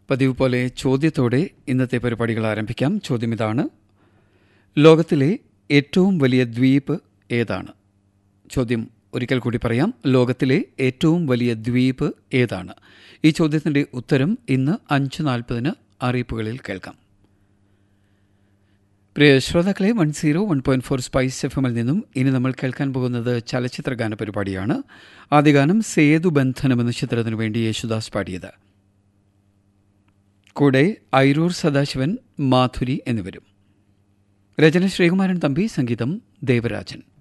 പതിവ് പോലെ ചോദ്യത്തോടെ ഇന്നത്തെ പരിപാടികൾ ആരംഭിക്കാം ചോദ്യം ഇതാണ് ലോകത്തിലെ ഏറ്റവും വലിയ ദ്വീപ് ഏതാണ് ചോദ്യം ഒരിക്കൽ കൂടി പറയാം ലോകത്തിലെ ഏറ്റവും വലിയ ദ്വീപ് ഏതാണ് ഈ ചോദ്യത്തിന്റെ ഉത്തരം ഇന്ന് അഞ്ച് നാൽപ്പതിന് അറിയിപ്പുകളിൽ കേൾക്കാം പ്രിയ ശ്രോതാക്കളെ one zero one point four spice F എമ്മിൽ നിന്നും ഇനി നമ്മൾ കേൾക്കാൻ പോകുന്നത് ചലച്ചിത്ര ഗാന പരിപാടിയാണ് ആദ്യ ഗാനം സേതു ബന്ധനം എന്ന ചിത്രത്തിനു വേണ്ടി യേശുദാസ് പാടിയത് കൂടെ ഐരൂർ സദാശിവൻ മാധുരി എന്നിവരും രചന ശ്രീകുമാരൻ തമ്പി സംഗീതം ദേവരാജൻ